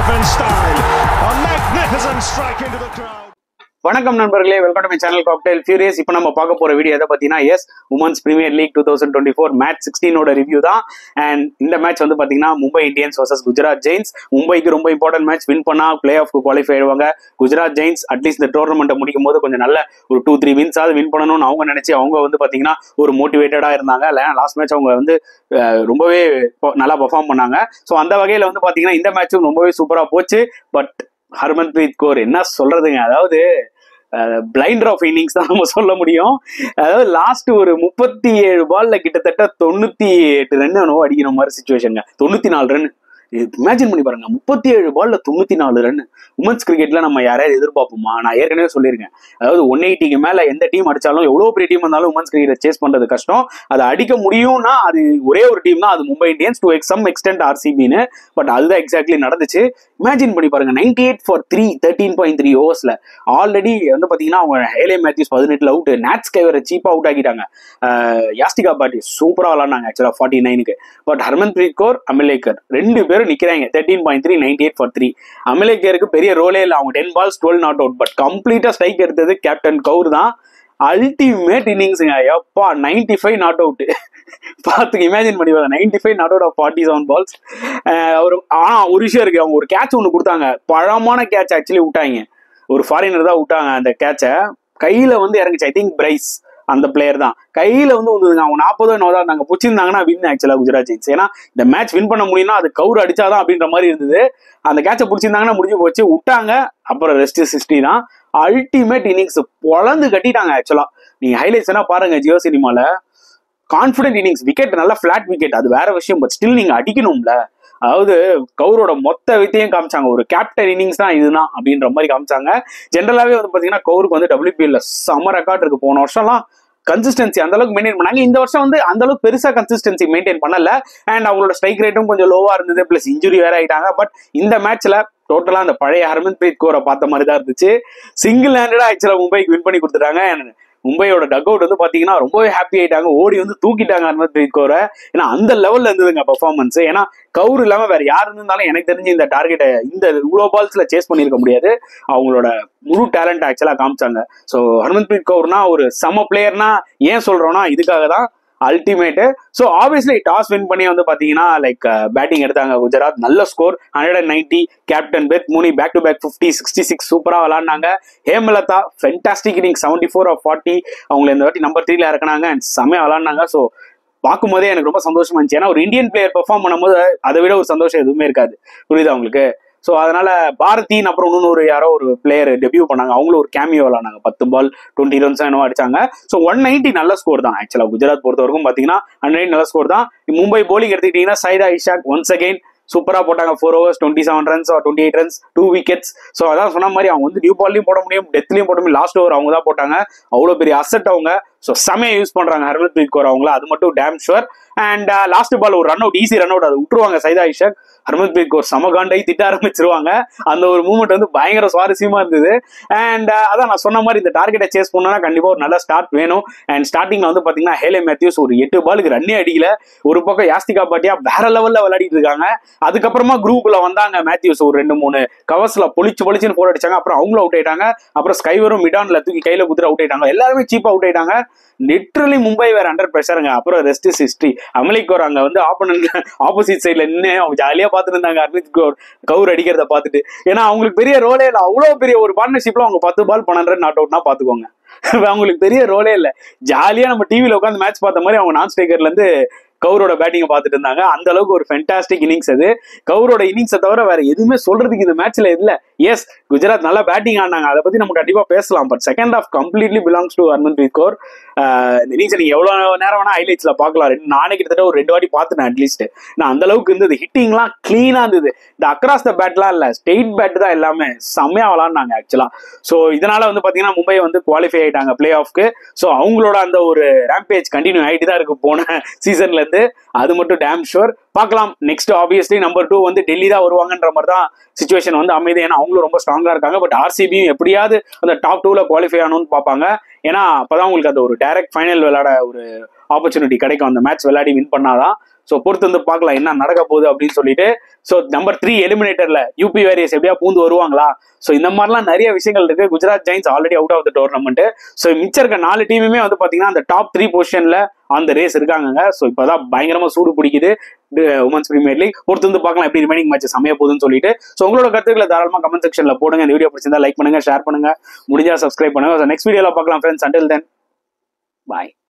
defence style. A magnificent strike into the crowd. வணக்கம் நண்பர்களே welcome to my channel Cocktail Furious இப்போ நம்ம பார்க்க போற வீடியோ எதை பார்த்தீங்கன்னா yes women's premier league two thousand twenty four match சிக்ஸ்டீனோட ரிவ்யூ தான் அண்ட் இந்த மேட்ச் வந்து பார்த்தீங்கன்னா Mumbai Indians versus Gujarat Giants மும்பைக்கு ரொம்ப இம்பார்ட்டன்ட் மேட்ச் வின் பண்ணா பிளே ஆஃப்க்கு குவாலிஃபை ஆயிடுவாங்க குஜராத் ஜெயின்ஸ் அட்லீஸ்ட் இந்த டோர்னமெண்ட்டை முடிக்கும் போது கொஞ்சம் நல்ல ஒரு டூ த்ரீ வின்ஸ் ஆகுது வின் பண்ணணும்னு அவங்க நினைச்சு அவங்க வந்து பார்த்தீங்கன்னா ஒரு மோட்டிவேட்டடா இருந்தாங்க லாஸ்ட் மேட்ச் அவங்க வந்து அஹ், ரொம்பவே ப- நல்லா பெர்ஃபார்ம் பண்ணாங்க ஸோ அந்த வகையில் வந்து பார்த்தீங்கன்னா இந்த மேட்சும் ரொம்பவே சூப்பராக போச்சு பட் ஹர்மன்பிரீத் கௌர் என்ன சொல்றதுங்க அதாவது பிளைண்டர் ஆஃப் இன்னிங்ஸ் தான் நம்ம சொல்ல முடியும் அதாவது லாஸ்ட் ஒரு முப்பத்தி ஏழு பால்ல கிட்டத்தட்ட தொண்ணூத்தி எட்டு ரன் என்னவோ அடிக்கிற மாதிரி சுச்சுவேஷனுங்க தொண்ணூத்தி நாலு ரன் இமேஜின் பண்ணி பாருங்க முப்பத்தி ஏழு பால்ல தொண்ணூத்தி நாலு ரன் உமன்ஸ் கிரிக்கெட்ல நம்ம யாரையாவது எதிர்பார்ப்போமா நான் ஏற்கனவே சொல்லியிருக்கேன் அதாவது ஒன் எயிட்டிக்கு மேல எந்த டீம் அடிச்சாலும் எவ்வளவு பெரிய டீம் இருந்தாலும் உமன்ஸ் கிரிக்கெட் சேஸ் பண்றது கஷ்டம் அதை அடிக்க முடியும்னா அது ஒரே ஒரு டீம் தான் அது Mumbai Indians to exam extent ஆர்சிபின்னு பட் அதுதான் எக்ஸாக்ட்லி நடந்துச்சு இமேஜின் பண்ணி பாருங்க ninety eight for three thirteen point three ஓவர்ஸ்ல ஆல்ரெடி வந்து பாத்தீங்கன்னா அவங்க ஹேலே மேத்யூஸ் பதினெட்டுல அவுட் நேட்ஸ் கைவரை சீப்பா அவுட் ஆக்கிட்டாங்க ஆஹ் யாஸ்டிகா பாட்டி சூப்பரா விளாண்டாங்க ஆக்சுவலா ஃபார்ட்டி நைனுக்கு பட் ஹர்மன்பிரீத் கௌர் அமிலேக்கர் ரெண்டு பேரும் நிக்கிறாங்க thirteen point three ninety eight for three அமிலேக்கருக்கு பெரிய ரோலே இல்லை அவங்க ten balls twelve not out but கம்ப்ளீட்டா ஸ்ட்ரைக் எடுத்தது கேப்டன் கவுர் தான் அல்டிமேட் இன்னிங்ஸுங்க எப்பா நைன்டி ஃபைவ் நாட் அவுட் பார்த்துக்க இமேஜின் பண்ணி பாருங்க ninety five not out off forty seven balls ஒரு ஆனா ஒரு விஷயம் இருக்கு அவங்க ஒரு கேட்ச் ஒன்று கொடுத்தாங்க பழமான கேட்ச் ஆக்சுவலி விட்டாங்க ஒரு ஃபாரினர் தான் விட்டாங்க அந்த கேட்சை கையில வந்து இறங்குச்சு ஐ திங்க் பிரைஸ் அந்த பிளேயர் தான் கையில வந்து வந்ததுங்க அவங்க நாற்பதோ என்னவோ தான் இருந்தாங்க பிடிச்சிருந்தாங்கன்னா வின் ஆக்சுவலா குஜராத் ஜெயின்ஸ் ஏன்னா இந்த மேட்ச் வின் பண்ண முடியும்னா அது கவுர் அடிச்சாதான் அப்படின்ற மாதிரி இருந்தது அந்த கேட்சை பிடிச்சிருந்தாங்கன்னா முடிஞ்சு போச்சு விட்டாங்க அப்புறம் ரெஸ்ட் சிக்ஸ்டி தான் அல்டிமேட் இன்னிங்ஸ் பொழந்து கட்டிட்டாங்க ஆக்சுவலா நீங்க ஹைலைட்ஸ் என்ன பாருங்க ஜியோ சினிமால கான்ஃபிடென்ட் இன்னிங்ஸ் விக்கெட் நல்லா ஃபிளாட் விக்கெட் அது வேற விஷயம் பட் ஸ்டில் நீங்க அடிக்கணும்ல அதாவது கவுரோட மொத்த வித்தையும் காமிச்சாங்க ஒரு கேப்டன் இன்னிங்ஸ் தான் இதுதான் அப்படின்ற மாதிரி காமிச்சாங்க ஜென்ரலாவே வந்து பாத்தீங்கன்னா கவுருக்கு வந்து டபிள்யூபிஎல்ல செம ரெக்கார்ட் இருக்கு போன வருஷம்லாம் கன்சிஸ்டன்சி அந்த அளவுக்கு மெயின்டைன் பண்ணாங்க இந்த வருஷம் வந்து அந்த அளவுக்கு பெருசா கன்சிஸ்டன்சி மெயின்டைன் பண்ணல அண்ட் அவங்களோட ஸ்ட்ரைக் ரேட்டும் கொஞ்சம் லோவா இருந்தது பிளஸ் இன்ஜுரி வேற ஆயிட்டாங்க பட் இந்த மேட்ச்ல டோட்டலா அந்த பழைய ஹர்மன்பிரீத் கோரை பார்த்த மாதிரி தான் இருந்துச்சு சிங்கிள் ஹேண்டடா ஆக்சுவலா மும்பைக்கு வின் பண்ணி கொடுத்துட்டாங்க And மும்பையோட டக் அவுட் வந்து பாத்தீங்கன்னா ரொம்பவே ஹாப்பி ஆயிட்டாங்க ஓடி வந்து தூக்கிட்டாங்க ஹர்மன்பிரீத் கௌரை ஏன்னா அந்த லெவல்ல இருந்ததுங்க பெர்ஃபார்மன்ஸ் ஏன்னா கவுர் இல்லாம வேற யார் இருந்தாலும் எனக்கு தெரிஞ்சு இந்த டார்கெட்டை இந்த இவ்வளோ பால்ஸ்ல சேஸ் பண்ணியிருக்க முடியாது அவங்களோட முழு டேலண்ட் ஆக்சுவலா காமிச்சாங்க ஸோ ஹர்மன்பிரீத் கவுர்னா ஒரு சம பிளேயர்னா ஏன் சொல்றோம்னா இதுக்காக தான் ultimate so obviously toss win பண்ணி வந்து பாத்தீங்கன்னா லைக் பேட்டிங் எடுத்தாங்க குஜராத் நல்ல score hundred and ninety captain Beth Mooney back to back fifty sixty six சூப்பரா விளாண்டாங்க Hemalatha fantastic inning seventy four off forty அவங்களை இந்த வாட்டி நம்பர் த்ரீல இறக்குனாங்க அண்ட் செமையா விளாண்டாங்க ஸோ பார்க்கும்போதே எனக்கு ரொம்ப சந்தோஷமா இருந்துச்சு ஏன்னா ஒரு இந்தியன் பிளேயர் பெர்ஃபார்ம் பண்ணும்போது அதை விட ஒரு சந்தோஷம் எதுவுமே இருக்காது புரியுதா உங்களுக்கு ஸோ அதனால பாரதின் அப்புறம் இன்னொரு யாரோ ஒரு பிளேயர் டெபியூ பண்ணாங்க அவங்களும் ஒரு கேமியோ விளாண்டாங்க பத்து பால் டுவெண்ட்டி ரன்ஸ் என்னவோ அடிச்சாங்க ஸோ ஒன் நைன்டி நல்ல ஸ்கோர் தான் ஆக்சுவலா குஜராத் பொறுத்த வரைக்கும் பார்த்தீங்கன்னா ஹண்ட்ரட் நல்ல ஸ்கோர் தான் மும்பை போலிங் எடுத்துக்கிட்டீங்கன்னா சைதா இஷாக் ஒன்ஸ் அகைன் சூப்பரா போட்டாங்க four overs twenty seven runs twenty eight runs two wickets so அதான் சொன்ன மாதிரி அவங்க வந்து நியூ பால்லையும் போட முடியும் டெத்லையும் போட முடியும் லாஸ்ட் ஓவர் அவங்க தான் போட்டாங்க அவ்வளோ பெரிய அசெட் அவங்க ஸோ செமையா யூஸ் பண்றாங்க ஹர்மன்பிரீத் கௌர் அவங்கள அது மட்டும் damn sure and last ball ஒரு run out easy run out அதை விட்டுருவாங்க சைதா இஷாக் ஹர்மன்பிரீத் கௌர் சம காண்டை திட்ட ஆரம்பிச்சிருவாங்க அந்த ஒரு மூமெண்ட் வந்து பயங்கர சுவாரஸ்யமா இருந்தது அண்ட் அதான் நான் சொன்ன மாதிரி இந்த டார்கெட்டை சேஸ் பண்ணோம்னா கண்டிப்பா ஒரு நல்ல ஸ்டார்ட் வேணும் அண்ட் ஸ்டார்டிங்ல வந்து பாத்தீங்கன்னா ஹேலே மேத்யூஸ் ஒரு எட்டு பாலுக்கு ரன்னே அடிக்கல ஒரு பக்கம் யாஸ்திகா பாட்டியா வேற லெவல்ல விளையாடிட்டு இருக்காங்க அதுக்கப்புறமா குரூப்ல வந்தாங்க மேத்யூஸ் ஒரு ரெண்டு மூணு கவர்ஸ்ல பொழிச்சு பொழிச்சுன்னு போர் அடிச்சாங்க அப்புறம் அவங்களும் அவுட் ஆயிட்டாங்க அப்புறம் ஸ்கைவரும் மிடான்ல தூக்கி கையில குத்துட்டு அவுட் ஆயிட்டாங்க எல்லாருமே சீப்பா அவுட் ஆயிட்டாங்க லிட்ரலி மும்பை வேற அண்டர் ப்ரெஷருங்க அப்புறம் rest is history Amelia Kerr அங்க வந்து ஆப்போனன்ட் ஆப்போசிட் சைட்ல நின்று அவங்க ஜாலியா பார்த்துட்டு இருந்தாங்க அர்மித் கௌர் கவுர் அடிக்கிறத பார்த்துட்டு ஏன்னா அவங்களுக்கு பெரிய ரோலே இல்லை அவ்வளோ பெரிய ஒரு பார்ட்னர்ஷிப்ல அவங்க பத்து பால் பன்னெண்டு நாட் அவுட்னா பாத்துக்கோங்க அவங்களுக்கு பெரிய ரோலே இல்லை ஜாலியா நம்ம டிவியில உட்காந்து மேட்ச் பார்த்த மாதிரி அவங்க நான் ஸ்டேக்கர்ல இருந்து கவுரோட பேட்டிங்கை பார்த்துட்டு இருந்தாங்க அந்த அளவுக்கு ஒரு ஃபென்டாஸ்டிக் இன்னிங்ஸ் அது கவுரோட இன்னிங்ஸை தவிர வேற எதுவுமே சொல்றதுக்கு இந்த மேட்ச்ல இல்ல எஸ் குஜராத் நல்லா பேட்டிங் ஆனாங்க அதை பத்தி நம்ம கண்டிப்பா பேசலாம் but second half completely belongs to Harmanpreet Kaur ah இந்த இன்னிங்ஸ் நீங்க எவ்வளவு நேரம் வேணா ஹைலைட்ஸ்ல பார்க்கலாம் ரெண்டு நானே கிட்டத்தட்ட ஒரு ரெண்டு வாட்டி பார்த்துட்டேன் அட்லீஸ்ட் நான் அந்த அளவுக்கு இருந்தது ஹிட்டிங்லாம் கிளீனா இருந்தது இந்த அக்ராஸ் த பேட்லாம் இல்ல ஸ்டெயிட் பேட் தான் எல்லாமே செம்மையா விளாண்டாங்க ஆக்சுவலா ஸோ இதனால வந்து பாத்தீங்கன்னா மும்பை வந்து குவாலிஃபை ஆயிட்டாங்க பிளே ஆஃப்க்கு ஸோ அவங்களோட அந்த ஒரு ரேம்பேஜ் கண்டினியூ ஆயிட்டு தான் இருக்கு போன சீசன்ல இருந்து அது மட்டும் டேம் ஷுர் பார்க்கலாம் நெக்ஸ்ட் ஆப்வியஸ்லி நம்பர் டூ வந்து டெல்லி தான் வருவாங்கன்ற மாதிரி தான் சுச்சுவேஷன் வந்து அமைதி ஏன்னா அவங்களும் ரொம்ப ஸ்ட்ராங்கா இருக்காங்க பட் ஆர்சிபியும் எப்படியாவது அந்த டாப் டூல குவாலிஃபை ஆகணும்னு பார்ப்பாங்க ஏன்னா அப்பதான் உங்களுக்கு அந்த ஒரு டைரக்ட் ஃபைனல் விளையாட ஒரு ஆப்பர்ச்சுனிட்டி கிடைக்கும் அந்த மேட்ச் விளையாடி வின் பண்ணாதான் ஸோ பொறுத்து வந்து பார்க்கலாம் என்ன நடக்க போகுது அப்படின்னு சொல்லிட்டு ஸோ நம்பர் த்ரீ எலிமினேட்டர்ல யூபி வேரியஸ் எப்படியா பூந்து வருவாங்களா ஸோ இந்த மாதிரிலாம் நிறைய விஷயங்கள் இருக்கு Gujarat Giants already out of the tournament so மிச்சம் இருக்க நாலு டீமுமே வந்து பாத்தீங்கன்னா அந்த டாப் த்ரீ பொசிஷன்ல அந்த ரேஸ் இருக்காங்க ஸோ இப்போதான் பயங்கரமா சூடு பிடிக்குது உமன்ஸ் பிரீமியர் லீக் பொறுத்து வந்து பார்க்கலாம் எப்படி ரிமைனிங் மேட்ச் சமைய போகுதுன்னு சொல்லிட்டு ஸோ உங்களோட கருத்துக்களை தாராளமா கமெண்ட் செக்ஷன்ல போடுங்க இந்த வீடியோ பிடிச்சிருந்தா லைக் பண்ணுங்க ஷேர் பண்ணுங்க முடிஞ்சா சப்ஸ்கிரைப் பண்ணுங்க நெக்ஸ்ட் வீடியோல பார்க்கலாம் ஃப்ரெண்ட்ஸ் அண்டில் தென் பாய்